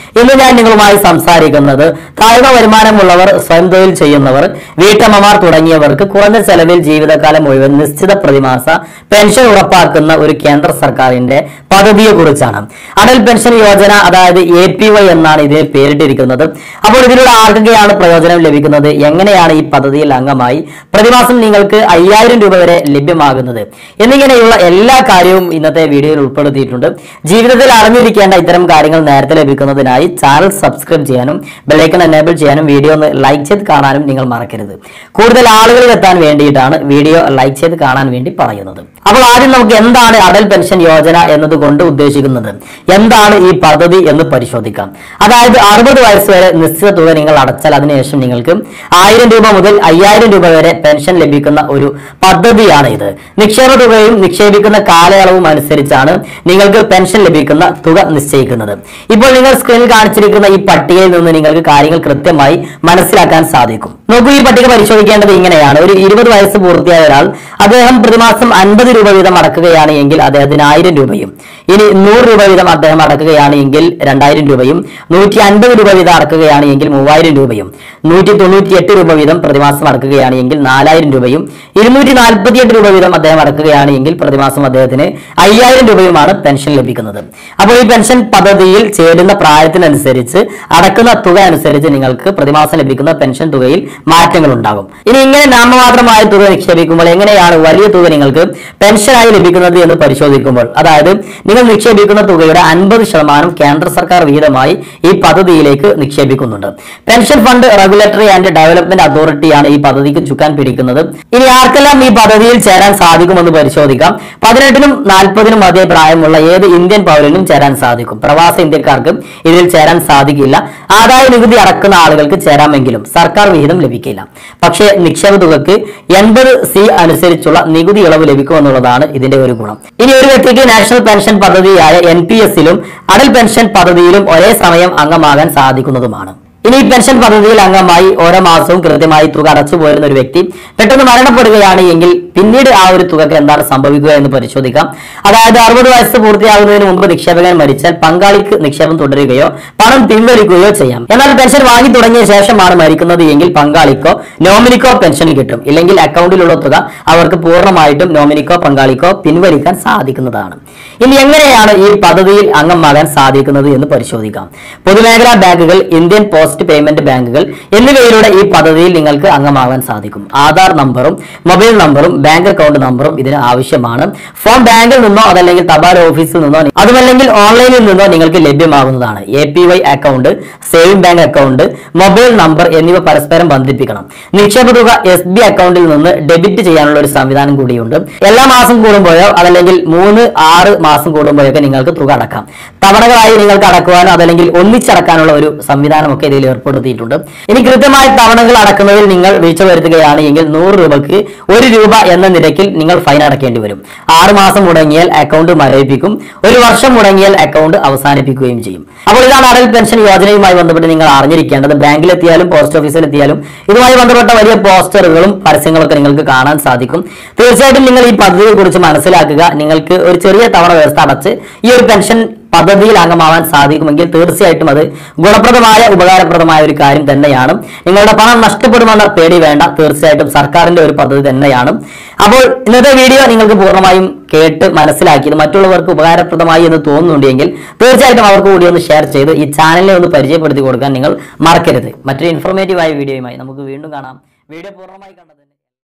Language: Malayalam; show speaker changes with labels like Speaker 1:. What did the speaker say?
Speaker 1: ഇന്ന് ഞാൻ നിങ്ങളുമായി സംസാരിക്കുന്നത് താഴ്ന്ന വരുമാനമുള്ളവർ സ്വയം തൊഴിൽ ചെയ്യുന്നവർ വീട്ടമ്മമാർ തുടങ്ങിയവർക്ക് കുറഞ്ഞ ചെലവിൽ ജീവിതകാലം മുഴുവൻ നിശ്ചിത പ്രതിമാസ പെൻഷൻ ഉറപ്പാക്കുന്ന ഒരു കേന്ദ്ര സർക്കാരിന്റെ പദ്ധതിയെ കുറിച്ചാണ് അടൽ പെൻഷൻ യോജന അതായത് എ പി വൈ എന്നാണ് ഇതിന് പേരിട്ടിരിക്കുന്നത് അപ്പോൾ ഇതിലൂടെ ആർക്കൊക്കെയാണ് പ്രയോജനം ലഭിക്കുന്നത് എങ്ങനെയാണ് ഈ പദ്ധതിയിൽ അംഗമായി പ്രതിമാസം നിങ്ങൾക്ക് അയ്യായിരം രൂപ വരെ ലഭ്യമാകുന്നത് എന്നിങ്ങനെയുള്ള എല്ലാ കാര്യവും ഇന്നത്തെ വീഡിയോയിൽ ഉൾപ്പെടുത്തിയിട്ടുണ്ട് ജീവിതത്തിൽ അറിഞ്ഞിരിക്കേണ്ട ഇത്തരം കാര്യങ്ങൾ നേരത്തെ ലഭിക്കുന്നതിനായി ചാനൽ സബ്സ്ക്രൈബ് ചെയ്യാനും ബെലൈക്കൺ എനേബിൾ ചെയ്യാനും വീഡിയോ ഒന്ന് ലൈക്ക് ചെയ്ത് കാണാനും നിങ്ങൾ മറക്കരുത് കൂടുതൽ ആളുകളിൽ എത്താൻ വേണ്ടിയിട്ടാണ് വീഡിയോ ലൈക്ക് ചെയ്ത് കാണാൻ വേണ്ടി പറയുന്നത് അപ്പോൾ ആദ്യം നമുക്ക് എന്താണ് അടൽ പെൻഷൻ യോജന എന്നതുകൊണ്ട് ഉദ്ദേശിക്കുന്നത് എന്താണ് ഈ പദ്ധതി എന്ന് പരിശോധിക്കാം അതായത് അറുപത് വയസ്സ് വരെ നിശ്ചിത തുക നിങ്ങൾ അടച്ചാൽ അതിനുശേഷം നിങ്ങൾക്ക് ആയിരം രൂപ മുതൽ അയ്യായിരം രൂപ വരെ പെൻഷൻ ലഭിക്കുന്ന ഒരു പദ്ധതിയാണ് ഇത് നിക്ഷേപ തുകയും നിക്ഷേപിക്കുന്ന കാലയളവും അനുസരിച്ചാണ് നിങ്ങൾക്ക് പെൻഷൻ ലഭിക്കുന്ന തുക നിശ്ചയിക്കുന്നത് ഇപ്പോൾ നിങ്ങൾ സ്ക്രീനിൽ കാണിച്ചിരിക്കുന്ന ഈ പട്ടികയിൽ നിന്ന് നിങ്ങൾക്ക് കാര്യങ്ങൾ കൃത്യമായി മനസ്സിലാക്കാൻ സാധിക്കും നോക്കൂ ഈ പട്ടിക പരിശോധിക്കേണ്ടത് ഇങ്ങനെയാണ് ഒരു ഇരുപത് വയസ്സ് പൂർത്തിയായ ഒരാൾ അദ്ദേഹം പ്രതിമാസം അൻപത് രൂപ വീതം അടക്കുകയാണ് എങ്കിൽ അദ്ദേഹത്തിന് ആയിരം രൂപയും ഇനി നൂറ് രൂപ വീതം അദ്ദേഹം അടക്കുകയാണ് എങ്കിൽ രണ്ടായിരം രൂപയും നൂറ്റി അൻപത് രൂപ വീതം അടക്കുകയാണ് എങ്കിൽ മൂവായിരം രൂപയും നൂറ്റി തൊണ്ണൂറ്റി എട്ട് രൂപ വീതം പ്രതിമാസം അടക്കുകയാണ് എങ്കിൽ നാലായിരം രൂപയും ഇരുന്നൂറ്റി നാൽപ്പത്തിയെട്ട് രൂപ വീതം അദ്ദേഹം അടക്കുകയാണ് എങ്കിൽ പ്രതിമാസം അദ്ദേഹത്തിന് അയ്യായിരം രൂപയുമാണ് പെൻഷൻ ലഭിക്കുന്നത് അപ്പോൾ ഈ പെൻഷൻ പദ്ധതിയിൽ ചേരുന്ന പ്രായത്തിനനുസരിച്ച് അടക്കുന്ന തുക അനുസരിച്ച് നിങ്ങൾക്ക് പ്രതിമാസം ലഭിക്കുന്ന പെൻഷൻ തുകയിൽ മാറ്റങ്ങൾ ഉണ്ടാകും ഇനി ഇങ്ങനെ നാമമാത്രമായ തുക നിക്ഷേപിക്കുമ്പോൾ എങ്ങനെയാണ് വലിയ തുക നിങ്ങൾക്ക് പെൻഷനായി ലഭിക്കുന്നത് എന്ന് പരിശോധിക്കുമ്പോൾ അതായത് നിങ്ങൾ നിക്ഷേപിക്കുന്ന തുകയുടെ അൻപത് ശതമാനം കേന്ദ്ര സർക്കാർ വിഹിതമായി ഈ പദ്ധതിയിലേക്ക് നിക്ഷേപിക്കുന്നുണ്ട് pension fund regulatory and development അതോറിറ്റിയാണ് ഈ പദ്ധതിക്ക് ചുക്കാൻ പിടിക്കുന്നത് ഇനി ആർക്കെല്ലാം ഈ പദ്ധതിയിൽ ചേരാൻ സാധിക്കുമെന്ന് പരിശോധിക്കാം പതിനെട്ടിനും നാൽപ്പതിനും മധ്യ പ്രായമുള്ള ഏത് ഇന്ത്യൻ പൗരനും ചേരാൻ സാധിക്കും പ്രവാസ ഇന്ത്യക്കാർക്ക് ഇതിൽ ചേരാൻ സാധിക്കില്ല ആദായ നികുതി അടക്കുന്ന ആളുകൾക്ക് ചേരാമെങ്കിലും സർക്കാർ വിഹിതം ലഭിക്കില്ല പക്ഷേ നിക്ഷേപ തുകക്ക് എൺപത് സി അനുസരിച്ചുള്ള നികുതി ഇളവ് ലഭിക്കുമെന്നുള്ളതാണ് ഇതിന്റെ ഒരു ഗുണം ഇനി ഒരു വ്യക്തിക്ക് നാഷണൽ പെൻഷൻ പദ്ധതിയായ എൻ പി എസിലും അടൽ പെൻഷൻ പദ്ധതിയിലും ഒരേ സമയം അംഗമാകാൻ സാധിക്കുന്നതുമാണ് ഇനി ഈ പെൻഷൻ പദ്ധതിയിൽ അംഗമായി ഓരോ മാസവും കൃത്യമായി തുക അടച്ചു പോരുന്ന ഒരു വ്യക്തി പെട്ടെന്ന് മരണപ്പെടുകയാണ് എങ്കിൽ പിന്നീട് ആ ഒരു തുകക്ക് എന്താണ് സംഭവിക്കുക എന്ന് പരിശോധിക്കാം അതായത് അറുപത് വയസ്സ് പൂർത്തിയാകുന്നതിന് മുമ്പ് നിക്ഷേപകൻ മരിച്ചാൽ പങ്കാളിക്ക് നിക്ഷേപം തുടരുകയോ പണം പിൻവലിക്കുകയോ ചെയ്യാം എന്നാൽ പെൻഷൻ വാങ്ങി തുടങ്ങിയ ശേഷമാണ് മരിക്കുന്നത് എങ്കിൽ പങ്കാളിക്കോ നോമിനിക്കോ പെൻഷൻ കിട്ടും ഇല്ലെങ്കിൽ അക്കൗണ്ടിലുള്ള തുക അവർക്ക് പൂർണ്ണമായിട്ടും നോമിനിക്കോ പങ്കാളിക്കോ പിൻവലിക്കാൻ സാധിക്കുന്നതാണ് ഇനി എങ്ങനെയാണ് ഈ പദ്ധതിയിൽ അംഗമാകാൻ സാധിക്കുന്നത് എന്ന് പരിശോധിക്കാം പൊതുമേഖലാ ബാങ്കുകൾ ഇന്ത്യൻ പോസ്റ്റ് പേയ്മെന്റ് ബാങ്കുകൾ എന്നിവയിലൂടെ ഈ പദ്ധതിയിൽ നിങ്ങൾക്ക് അംഗമാകാൻ സാധിക്കും ആധാർ നമ്പറും മൊബൈൽ നമ്പറും ബാങ്ക് അക്കൗണ്ട് നമ്പറും ഇതിന് ആവശ്യമാണ് ഫോൺ ബാങ്കിൽ നിന്നോ അതല്ലെങ്കിൽ തപാൽ ഓഫീസിൽ നിന്നോ അതുമല്ലെങ്കിൽ ഓൺലൈനിൽ നിന്നോ നിങ്ങൾക്ക് ലഭ്യമാകുന്നതാണ് A P Y account saving bank account mobile number എന്നിവ പരസ്പരം ബന്ധിപ്പിക്കണം നിക്ഷേപ തുക എസ് ബി അക്കൗണ്ടിൽ നിന്ന് ഡെബിറ്റ് ചെയ്യാനുള്ള ഒരു സംവിധാനം കൂടിയുണ്ട് എല്ലാ മാസം കൂടുമ്പോഴോ അതല്ലെങ്കിൽ മൂന്ന് ആറ് മാസം കൂടുമ്പോഴൊക്കെ നിങ്ങൾക്ക് തുക അടക്കാം തവണകളായി നിങ്ങൾക്ക് അടക്കുവാനോ അതല്ലെങ്കിൽ ഒന്നിച്ചടക്കാനുള്ള ഒരു സംവിധാനമൊക്കെ ഇതിൽ ഏർപ്പെടുത്തിയിട്ടുണ്ട് ഇനി കൃത്യമായി തവണകൾ അടക്കുന്നതിൽ നിങ്ങൾ വീഴ്ച വരുത്തുകയാണ് എങ്കിൽ നൂറ് രൂപയ്ക്ക് ഒരു രൂപ എന്ന നിരക്കിൽ നിങ്ങൾ ഫൈൻ അടക്കേണ്ടി വരും ആറ് മാസം മുടങ്ങിയാൽ അക്കൗണ്ട് മരവിപ്പിക്കും ഒരു വർഷം മുടങ്ങിയാൽ അക്കൗണ്ട് അവസാനിപ്പിക്കുകയും ചെയ്യും അപ്പോൾ ഇതാണ് അടൽ പെൻഷൻ യോജനയുമായി ബന്ധപ്പെട്ട് നിങ്ങൾ അറിഞ്ഞിരിക്കേണ്ടത് ബാങ്കിലെത്തിയാലും പോസ്റ്റ് ഓഫീസിലെത്തിയാലും ഇതുമായി ബന്ധപ്പെട്ട വലിയ പോസ്റ്ററുകളും പരസ്യങ്ങളൊക്കെ നിങ്ങൾക്ക് കാണാൻ സാധിക്കും തീർച്ചയായിട്ടും നിങ്ങൾ ഈ പദ്ധതിയെ കുറിച്ച് മനസ്സിലാക്കുക നിങ്ങൾക്ക് ഒരു ചെറിയ തവണ വ്യവസ്ഥ അടച്ച് ഈ ഒരു പെൻഷൻ പദ്ധതിയിൽ അംഗമാവാൻ സാധിക്കുമെങ്കിൽ തീർച്ചയായിട്ടും അത് ഗുണപ്രദമായ ഉപകാരപ്രദമായ ഒരു കാര്യം തന്നെയാണ് നിങ്ങളുടെ പണം നഷ്ടപ്പെടുമെന്ന പേടി വേണ്ട തീർച്ചയായിട്ടും സർക്കാരിന്റെ ഒരു പദ്ധതി തന്നെയാണ് അപ്പോൾ ഇന്നത്തെ വീഡിയോ നിങ്ങൾക്ക് പൂർണ്ണമായും കേട്ട് മനസ്സിലാക്കിയത് മറ്റുള്ളവർക്ക് ഉപകാരപ്രദമായി എന്ന് തോന്നുന്നുണ്ടെങ്കിൽ തീർച്ചയായിട്ടും അവർക്ക് കൂടി ഒന്ന് ഷെയർ ചെയ്ത് ഈ ചാനലിനെ ഒന്ന് പരിചയപ്പെടുത്തി കൊടുക്കാൻ നിങ്ങൾ മറക്കരുത് മറ്റൊരു ഇൻഫോർമേറ്റീവായ വീഡിയോയുമായി നമുക്ക് വീണ്ടും കാണാം വീഡിയോ പൂർണ്ണമായി കണ്ടതിന്